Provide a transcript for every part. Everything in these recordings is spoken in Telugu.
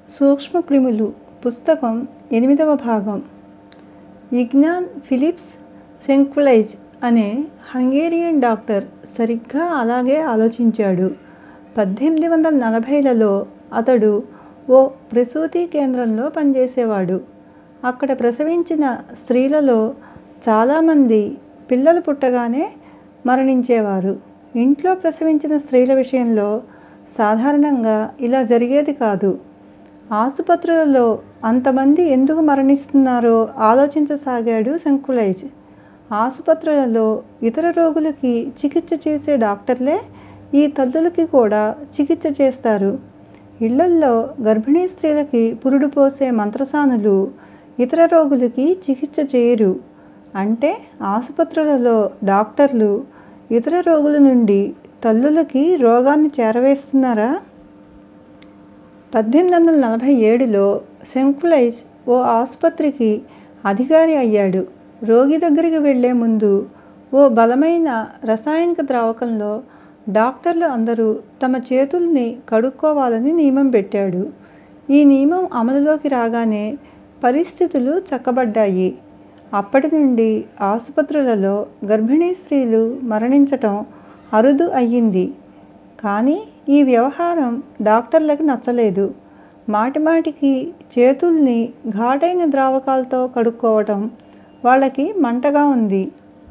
సూక్ష్మక్రిములు పుస్తకం ఎనిమిదవ భాగం ఇగ్నాన్ ఫిలిప్స్ సెంక్వెల్జ్ అనే హంగేరియన్ డాక్టర్ సరిగ్గా అలాగే ఆలోచించాడు. పద్దెనిమిది వందల నలభైలలో అతడు ఓ ప్రసూతి కేంద్రంలో పనిచేసేవాడు. అక్కడ ప్రసవించిన స్త్రీలలో చాలామంది పిల్లలు పుట్టగానే మరణించేవారు. ఇంట్లో ప్రసవించిన స్త్రీల విషయంలో సాధారణంగా ఇలా జరిగేది కాదు. ఆసుపత్రులలో అంతమంది ఎందుకు మరణిస్తున్నారో ఆలోచించసాగాడు సెంక్వెల్జ్. ఆసుపత్రులలో ఇతర రోగులకి చికిత్స చేసే డాక్టర్లే ఈ తల్లులకి కూడా చికిత్స చేస్తారు. ఇళ్ళల్లో గర్భిణీ స్త్రీలకి పురుడు పోసే మంత్రసానులు ఇతర రోగులకి చికిత్స చేయరు. అంటే ఆసుపత్రులలో డాక్టర్లు ఇతర రోగుల నుండి తల్లులకి రోగాన్ని చేరవేస్తున్నారా? పద్దెనిమిది వందల నలభై ఏడులో సెంక్వెల్జ్ ఓ ఆసుపత్రికి అధికారి అయ్యాడు. రోగి దగ్గరికి వెళ్ళే ముందు ఓ బలమైన రసాయనిక ద్రావకంలో డాక్టర్లు అందరూ తమ చేతుల్ని కడుక్కోవాలని నియమం పెట్టాడు. ఈ నియమం అమలులోకి రాగానే పరిస్థితులు చక్కబడ్డాయి. అప్పటి నుండి ఆసుపత్రులలో గర్భిణీ స్త్రీలు మరణించటం అరుదు అయ్యింది. కానీ ఈ వ్యవహారం డాక్టర్లకి నచ్చలేదు. మాటిమాటికి చేతుల్ని ఘాటైన ద్రావకాలతో కడుక్కోవటం వాళ్ళకి మంటగా ఉంది.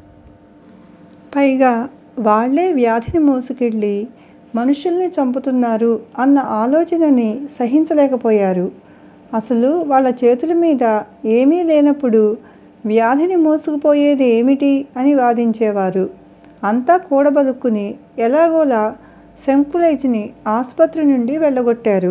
పైగా వాళ్ళే వ్యాధిని మోసుకెళ్ళి మనుషుల్ని చంపుతున్నారు అన్న ఆలోచనని సహించలేకపోయారు. అసలు వాళ్ళ చేతుల మీద ఏమీ లేనప్పుడు వ్యాధిని మోసుకుపోయేది ఏమిటి అని వాదించేవారు. అంతా కూడబలుక్కుని ఎలాగోలా సెంక్వెల్జ్ ని ఆసుపత్రి నుండి వెళ్ళగొట్టారు.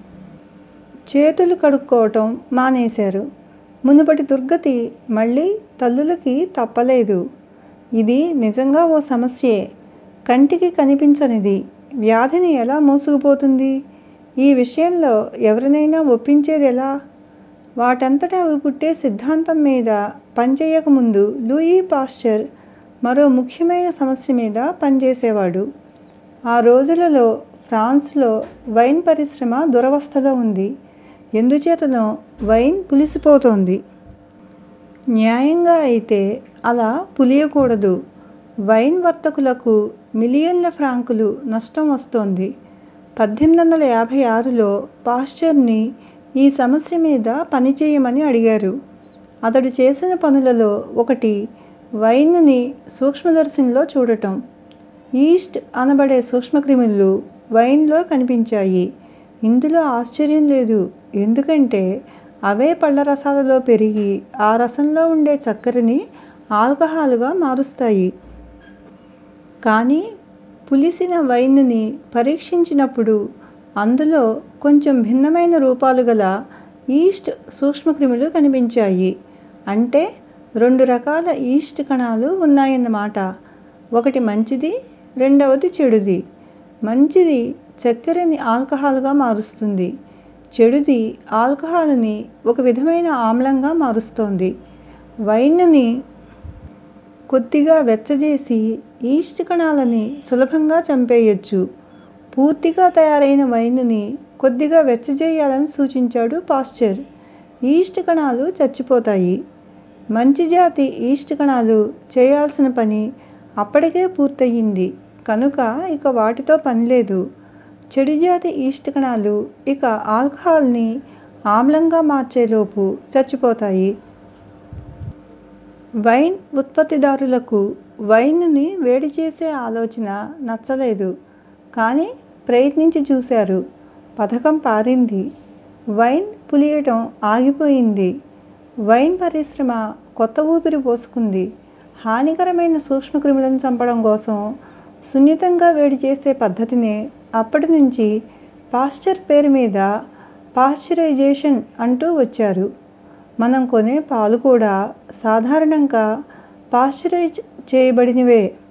చేతులు కడుక్కోవటం మానేశారు. మునుపటి దుర్గతి మళ్ళీ తల్లులకి తప్పలేదు. ఇది నిజంగా ఓ సమస్యే. కంటికి కనిపించనిది వ్యాధిని ఎలా మోసుకుపోతుంది? ఈ విషయంలో ఎవరినైనా ఒప్పించేదెలా? వాటంతట అవి పుట్టే సిద్ధాంతం మీద పనిచెయ్యకముందు లూయి పాశ్చర్ మరో ముఖ్యమైన సమస్య మీద పనిచేసేవాడు. ఆ రోజులలో ఫ్రాన్స్ లో వైన్ పరిశ్రమ దురవస్థలో ఉంది. ఎందుచేతనో వైన్ పులిసిపోతోంది. న్యాయంగా అయితే అలా పులియకూడదు. వైన్ వర్తకులకు మిలియన్ల ఫ్రాంకులు నష్టం వస్తోంది. పద్దెనిమిది వందల యాభై ఆరులో పాశ్చర్ ని ఈ సమస్య మీద పనిచెయ్యమని అడిగారు. అతడు చేసిన పనులలో ఒకటి వైన్ ని సూక్ష్మదర్శినిలో చూడటం. ఈస్ట్ అనబడే సూక్ష్మక్రిములు వైన్ లో కనిపించాయి. ఇందులో ఆశ్చర్యం లేదు. ఎందుకంటే అవే పళ్ళరసాలలో పెరిగి ఆ రసంలో ఉండే చక్కెరని ఆల్కహాల్ గా మారుస్తాయి. కానీ పులిసిన వైన్ ని పరీక్షించినప్పుడు అందులో కొంచెం భిన్నమైన రూపాలుగల ఈస్ట్ సూక్ష్మక్రిములు కనిపించాయి. అంటే రెండు రకాల ఈస్ట్ కణాలు ఉన్నాయన్నమాట. ఒకటి మంచిది, రెండవది చెడుది. మంచిది చక్కెరని ఆల్కహాల్ గా మారుస్తుంది. చెడుది ఆల్కహాల్ ని ఒక విధమైన ఆమ్లంగా మారుస్తోంది. వైన్ ని కొద్దిగా వెచ్చజేసి ఈస్ట్ కణాలని సులభంగా చంపెయ్యొచ్చు. పూర్తిగా తయారైన వైన్ ని కొద్దిగా వెచ్చజెయ్యాలని సూచించాడు పాశ్చర్. ఈస్ట్ కణాలు చచ్చిపోతాయి. మంచి జాతి ఈస్ట్ కణాలు చెయ్యాల్సిన పని అప్పటికే పూర్తయింది కనుక ఇక వాటితో పనిలేదు. చెడుజాతి ఈస్ట్ కణాలు ఇక ఆల్కహాల్ ని ఆమ్లంగా మార్చేలోపు చచ్చిపోతాయి. వైన్ ఉత్పత్తిదారులకు వైన్ ని వేడిచేసే ఆలోచన నచ్చలేదు. కానీ ప్రయత్నించి చూశారు. పథకం పారింది. వైన్ పులియటం ఆగిపోయింది. వైన్ పరిశ్రమ కొత్త ఊపిరి పోసుకుంది. హానికరమైన సూక్ష్మక్రిములను చంపడం కోసం సున్నితంగా వేడిచేసే పద్ధతినే అప్పటినుంచి పాశ్చర్ పేరు మీద పాశ్చరైజేషన్ అంటూ వచ్చారు. మనం కొనే పాలు కూడా సాధారణంగా పాశ్చరైజ్ చేయబడినవే.